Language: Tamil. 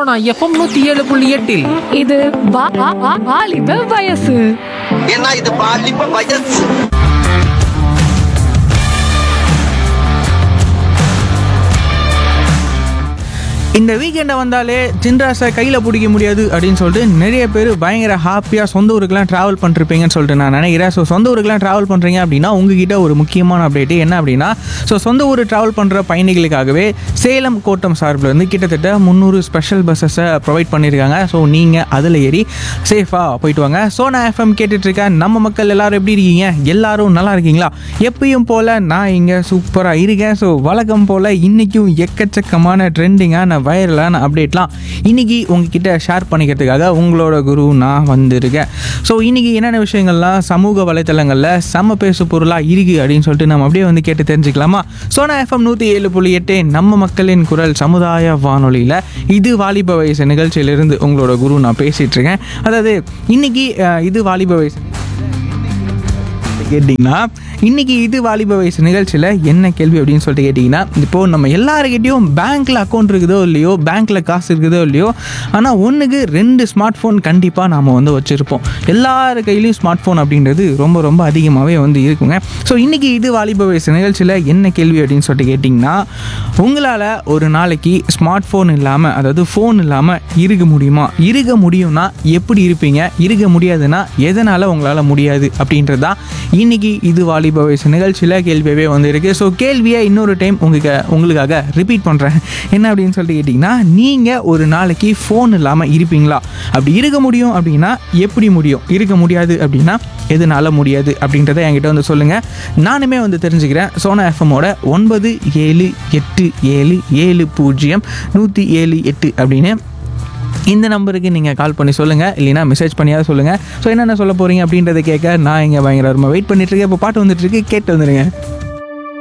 சோனா எஃப்எம் நூத்தி ஏழு புள்ளி எட்டில் இது வா- வா- வா- வாலிப வயசு ஏன்னா இது பாலிப்ப வயசு இந்த வீக்கெண்டை வந்தாலே சின்ராஸை கையில் பிடிக்க முடியாது அப்படின்னு சொல்லிட்டு நிறைய பேர் பயங்கர ஹாப்பியாக சொந்த ஊருக்குலாம் ட்ராவல் பண்ணிருப்பீங்கன்னு சொல்லிட்டு நான் நினைக்கிறேன் ஸோ சொந்த ஊருக்குலாம் ட்ராவல் பண்ணுறீங்க அப்படின்னா உங்ககிட்ட ஒரு முக்கியமான அப்டேட் என்ன அப்படின்னா ஸோ சொந்த ஊர் ட்ராவல் பண்ணுற பயணிகளுக்காகவே சேலம் கோட்டம் சார்பில் இருந்து கிட்டத்தட்ட முந்நூறு ஸ்பெஷல் பஸ்ஸஸை ப்ரொவைட் பண்ணியிருக்காங்க ஸோ நீங்கள் அதில் ஏறி சேஃபாக போயிட்டு வாங்க சோனா எஃப்எம் கேட்டுட்ருக்கேன் நம்ம மக்கள் எல்லாரும் எப்படி இருக்கீங்க எல்லாரும் நல்லா இருக்கீங்களா எப்பயும் போல் நான் இங்கே சூப்பராக இருக்கேன் ஸோ வழக்கம் போல் இன்றைக்கும் எக்கச்சக்கமான ட்ரெண்டிங்கான வைரலான அப்டேட்லாம் இன்றைக்கி உங்ககிட்ட ஷேர் பண்ணிக்கிறதுக்காக உங்களோட குரு நான் வந்திருக்கேன் ஸோ இன்றைக்கி என்னென்ன விஷயங்கள்லாம் சமூக வலைத்தளங்களில் செம்ம பேசு பொருளாக இருக்குது அப்படின்னு சொல்லிட்டு நம்ம அப்படியே வந்து கேட்டு தெரிஞ்சுக்கலாமா சோனா எஃப்எம் நூற்றி ஏழு புள்ளி எட்டு நம்ம மக்களின் குரல் சமுதாய வானொலியில் இது வாலிப வயசு நிகழ்ச்சியிலிருந்து உங்களோட குரு நான் பேசிகிட்டு இருக்கேன் அதாவது இன்றைக்கி இது வாலிப வயசு கேட்டிங்கன்னா இன்றைக்கி இது வாலிப வயசு நிகழ்ச்சியில் என்ன கேள்வி அப்படின்னு சொல்லிட்டு கேட்டிங்கன்னா இப்போது நம்ம எல்லாருக்கிட்டையும் பேங்க்கில் அக்கௌண்ட் இருக்குதோ இல்லையோ பேங்க்கில் காசு இருக்குதோ இல்லையோ ஆனால் ஒன்றுக்கு ரெண்டு ஸ்மார்ட் ஃபோன் கண்டிப்பாக நாம் வந்து வச்சுருப்போம் எல்லார் கையிலையும் ஸ்மார்ட் ஃபோன் அப்படின்றது ரொம்ப ரொம்ப அதிகமாகவே வந்து இருக்குங்க ஸோ இன்றைக்கி இது வாலிப வயசு நிகழ்ச்சியில் என்ன கேள்வி அப்படின்னு சொல்லிட்டு கேட்டிங்கன்னா உங்களால் ஒரு நாளைக்கு ஸ்மார்ட் ஃபோன் இல்லாமல் அதாவது ஃபோன் இல்லாமல் இருக்க முடியுமா இருக்க முடியும்னா எப்படி இருப்பீங்க இருக்க முடியாதுன்னா எதனால் உங்களால் முடியாது அப்படின்றது தான் இன்னைக்கு இது வாலிப வயசு நிகழ்ச்சியில் கேள்வியாகவே வந்திருக்கு ஸோ கேள்வியை இன்னொரு டைம் உங்களுக்கு உங்களுக்காக ரிப்பீட் பண்ணுறேன் என்ன அப்படின்னு சொல்லிட்டு கேட்டிங்கன்னா நீங்கள் ஒரு நாளைக்கு ஃபோன் இல்லாமல் இருப்பீங்களா அப்படி இருக்க முடியும் அப்படின்னா எப்படி முடியும் இருக்க முடியாது அப்படின்னா எதனால முடியாது அப்படின்றத என்கிட்ட வந்து சொல்லுங்கள் நானுமே வந்து தெரிஞ்சுக்கிறேன் சோனா எஃப்எம்மோட ஒன்பது ஏழு எட்டு ஏழு ஏழு பூஜ்ஜியம் நூற்றி ஏழு எட்டு அப்படின்னு இந்த நம்பருக்கு நீங்கள் கால் பண்ணி சொல்லுங்கள் இல்லைனா மெசேஜ் பண்ணியாவது சொல்லுங்கள் ஸோ என்னென்ன சொல்ல போகிறீங்க அப்படின்றத கேட்க நான் இங்கே பயங்கரமாக வெயிட் பண்ணிட்டு இருக்கேன் இப்போ பாட்டு வந்துட்டு இருக்கு கேட்டு வந்துடுங்க